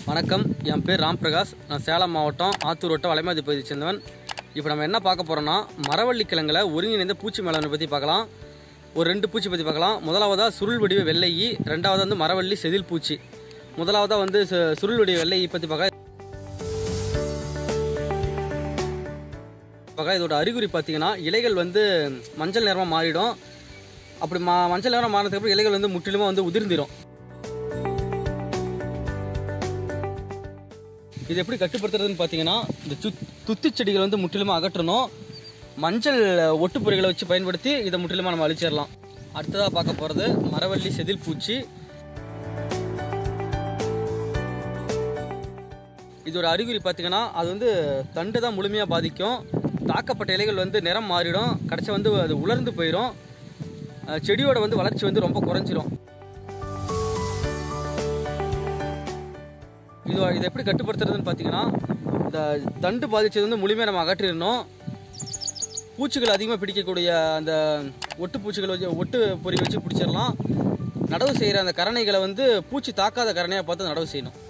வணக்கம் என் பேர் ராம் பிரகாஷ் நான் சேலம் மாவட்டம் ஆத்தூர் வட்டம் வளைமாதி பகுதியை சேர்ந்தவன் இப்போ நம்ம என்ன பார்க்க போகிறோம்னா மரவள்ளி கிழங்குல ஒருங்கிணைந்த பூச்சி மேலாண்மை பற்றி பார்க்கலாம் ஒரு ரெண்டு பூச்சி பற்றி பார்க்கலாம் முதலாவதாக சுருள் வடிவ வெள்ளையி ரெண்டாவது வந்து மரவள்ளி செதில் பூச்சி முதலாவதாக வந்து சு- சுருள் வடிவ வெள்ளையை பற்றி பார்க்க பார்க்க இதோட அறிகுறி பார்த்தீங்கன்னா இலைகள் வந்து மஞ்சள் நிறமாக மாறிடும் அப்படி மா மஞ்சள் நிறம் மாறினதுக்கு அப்புறம் இலைகள் வந்து முற்றிலுமா வந்து உதிர்ந்திரும் இது எப்படி கட்டுப்படுத்துறதுன்னு பார்த்தீங்கன்னா இந்த சுத் துத்தி செடிகள் வந்து முற்றிலுமா அகற்றணும் மஞ்சள் ஒட்டுப்பொறிகளை வச்சு பயன்படுத்தி இதை முற்றிலுமா நம்ம அழிச்சிடலாம் அடுத்ததாக பார்க்க போகிறது மரவள்ளி செதில் பூச்சி இதோட அறிகுறி பார்த்தீங்கன்னா அது வந்து தண்டு தான் முழுமையாக பாதிக்கும் தாக்கப்பட்ட இலைகள் வந்து நிறம் மாறிடும் கடைசி வந்து அது உலர்ந்து போயிடும் அஹ் செடியோட வந்து வளர்ச்சி வந்து ரொம்ப குறைஞ்சிரும் இது இதை எப்படி கட்டுப்படுத்துறதுன்னு பார்த்தீங்கன்னா இந்த தண்டு பாதிச்சது வந்து முழுமையாக நம்ம அகற்றிடணும் பூச்சிகள் அதிகமாக பிடிக்கக்கூடிய அந்த ஒட்டு பூச்சிகள் வச்சு ஒட்டு பொறி வச்சு பிடிச்சிடலாம் நடவு செய்கிற அந்த கரணைகளை வந்து பூச்சி தாக்காத கரணையாக பார்த்து நடவு செய்யணும்